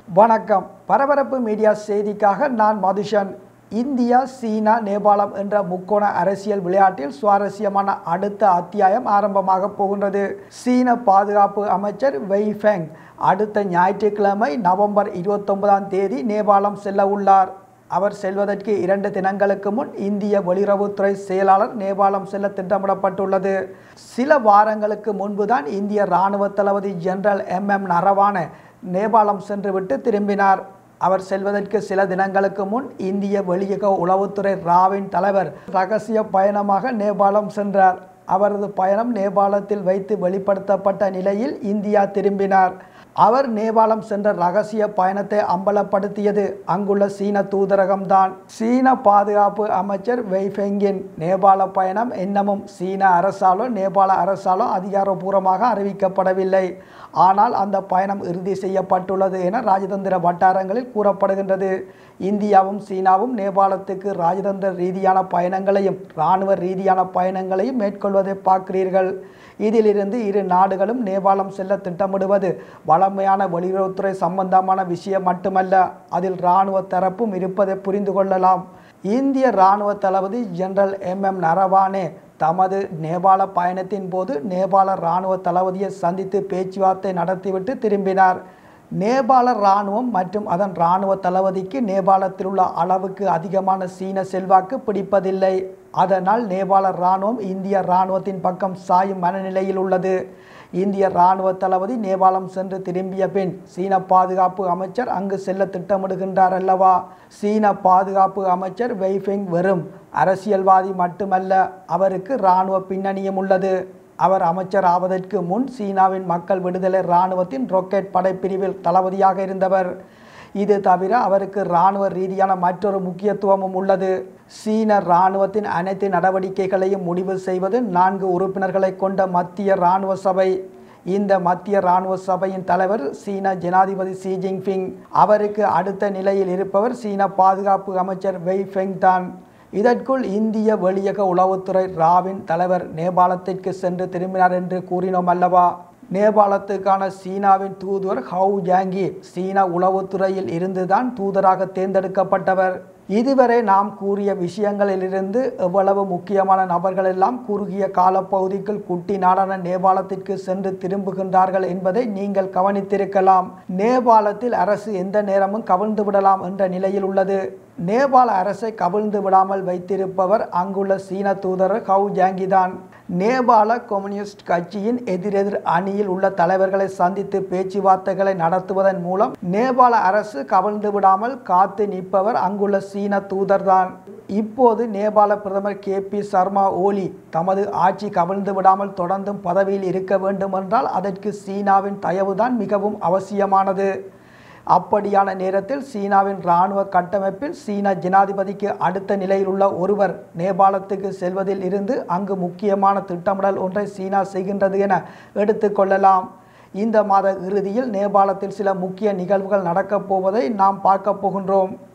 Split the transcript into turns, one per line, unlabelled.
வணக்கம் பரபரப்பு மீடியா செய்திக்காக நான் மதுஷன் இந்தியா சீனா நேபாளம் என்ற முக்கோண அரசியல் விளையாட்டில் சுவாரஸ்யமான அடுத்த அத்தியாயம் ஆரம்பமாக போகின்றது சீன பாதுகாப்பு அமைச்சர் வெய் ஃபெங் அடுத்த ஞாயிற்றுக்கிழமை நவம்பர் இருபத்தொன்பதாம் தேதி நேபாளம் செல்ல உள்ளார் அவர் செல்வதற்கு இரண்டு தினங்களுக்கு முன் இந்திய வெளியுறவுத்துறை செயலாளர் நேபாளம் செல்ல திட்டமிடப்பட்டுள்ளது சில வாரங்களுக்கு முன்புதான் இந்திய இராணுவ தளபதி ஜெனரல் எம் எம் நரவான நேபாளம் சென்றுவிட்டு திரும்பினார் அவர் செல்வதற்கு சில தினங்களுக்கு முன் இந்திய வெளியுறவு உளவுத்துறை ராவின் தலைவர் ரகசிய பயணமாக நேபாளம் சென்றார் அவரது பயணம் நேபாளத்தில் வைத்து வெளிப்படுத்தப்பட்ட நிலையில் இந்தியா திரும்பினார் அவர் நேபாளம் சென்ற ரகசிய பயணத்தை அம்பலப்படுத்தியது அங்குள்ள சீன தூதரகம்தான் சீன பாதுகாப்பு அமைச்சர் வெய்ஃபெங்கின் நேபாள பயணம் இன்னமும் சீன அரசாலோ நேபாள அரசாலோ அதிகாரப்பூர்வமாக அறிவிக்கப்படவில்லை ஆனால் அந்த பயணம் இறுதி செய்யப்பட்டுள்ளது என ராஜதந்திர வட்டாரங்களில் கூறப்படுகின்றது இந்தியாவும் சீனாவும் நேபாளத்துக்கு ராஜதந்திர ரீதியான பயணங்களையும் இராணுவ ரீதியான பயணங்களையும் மேற்கொள்வதை பார்க்கிறீர்கள் இதிலிருந்து இரு நாடுகளும் நேபாளம் செல்ல திட்டமிடுவது வளமையான வெளியுறவுத்துறை சம்பந்தமான விஷயம் மட்டுமல்ல அதில் இராணுவ தரப்பும் இருப்பதை புரிந்து கொள்ளலாம் இந்திய இராணுவ தளபதி ஜெனரல் எம் எம் நரவானே தமது நேபாள பயணத்தின் போது நேபாள இராணுவ தளபதியை சந்தித்து பேச்சுவார்த்தை நடத்திவிட்டு திரும்பினார் நேபாள இராணுவம் மற்றும் அதன் இராணுவ தளபதிக்கு நேபாளத்தில் உள்ள அளவுக்கு அதிகமான சீன செல்வாக்கு பிடிப்பதில்லை அதனால் நேபாள இராணுவம் இந்திய இராணுவத்தின் பக்கம் சாயும் மனநிலையில் உள்ளது இந்திய இராணுவ தளபதி நேபாளம் சென்று திரும்பிய பின் சீன பாதுகாப்பு அமைச்சர் அங்கு செல்ல திட்டமிடுகின்றார் அல்லவா சீன பாதுகாப்பு அமைச்சர் வெய்ஃபெங் வெறும் அரசியல்வாதி மட்டுமல்ல அவருக்கு இராணுவ பின்னணியும் உள்ளது அவர் அமைச்சர் ஆவதற்கு முன் சீனாவின் மக்கள் விடுதலை இராணுவத்தின் ராக்கெட் படைப்பிரிவில் தளபதியாக இருந்தவர் இது தவிர அவருக்கு இராணுவ ரீதியான மற்றொரு முக்கியத்துவமும் உள்ளது சீன இராணுவத்தின் அனைத்து நடவடிக்கைகளையும் முடிவு செய்வது நான்கு உறுப்பினர்களை கொண்ட மத்திய இராணுவ சபை இந்த மத்திய இராணுவ சபையின் தலைவர் சீன ஜனாதிபதி ஷி ஜின்பிங் அவருக்கு அடுத்த நிலையில் இருப்பவர் சீன பாதுகாப்பு அமைச்சர் வெய் ஃபெங் தான் இதற்குள் இந்திய வெளியக உளவுத்துறை ராவின் தலைவர் நேபாளத்திற்கு சென்று திரும்பினார் என்று கூறினோம் அல்லவா நேபாளத்துக்கான சீனாவின் தூதுவர் ஹவு ஜாங்கி சீன உளவுத்துறையில் இருந்துதான் தூதராக தேர்ந்தெடுக்கப்பட்டவர் இதுவரை நாம் கூறிய விஷயங்களிலிருந்து எவ்வளவு முக்கியமான நபர்கள் எல்லாம் குறுகிய காலப்பகுதிக்குள் குட்டி நாடான நேபாளத்திற்கு சென்று திரும்புகின்றார்கள் என்பதை நீங்கள் கவனித்திருக்கலாம் நேபாளத்தில் அரசு எந்த நேரமும் கவிழ்ந்து விடலாம் என்ற நிலையில் உள்ளது நேபாள அரசை கவிழ்ந்து விடாமல் வைத்திருப்பவர் அங்குள்ள சீன தூதர் ஹவு ஜாங்கி தான் நேபாள கம்யூனிஸ்ட் கட்சியின் எதிரெதிர் அணியில் உள்ள தலைவர்களை சந்தித்து பேச்சுவார்த்தைகளை நடத்துவதன் மூலம் நேபாள அரசு கவிழ்ந்து விடாமல் காத்து நிற்பவர் அங்குள்ள சீன தூதர்தான் இப்போது நேபாள பிரதமர் கே பி சர்மா ஓலி தமது ஆட்சி கவிழ்ந்து விடாமல் தொடர்ந்தும் பதவியில் இருக்க வேண்டும் என்றால் அதற்கு சீனாவின் தயவுதான் மிகவும் அவசியமானது அப்படியான நேரத்தில் சீனாவின் இராணுவ கட்டமைப்பில் சீன ஜனாதிபதிக்கு அடுத்த நிலையில் உள்ள ஒருவர் நேபாளத்துக்கு செல்வதில் இருந்து அங்கு முக்கியமான திட்டமிடல் ஒன்றை சீனா செய்கின்றது என எடுத்துக்கொள்ளலாம் இந்த மாத இறுதியில் நேபாளத்தில் சில முக்கிய நிகழ்வுகள் நடக்கப் போவதை நாம் பார்க்க போகின்றோம்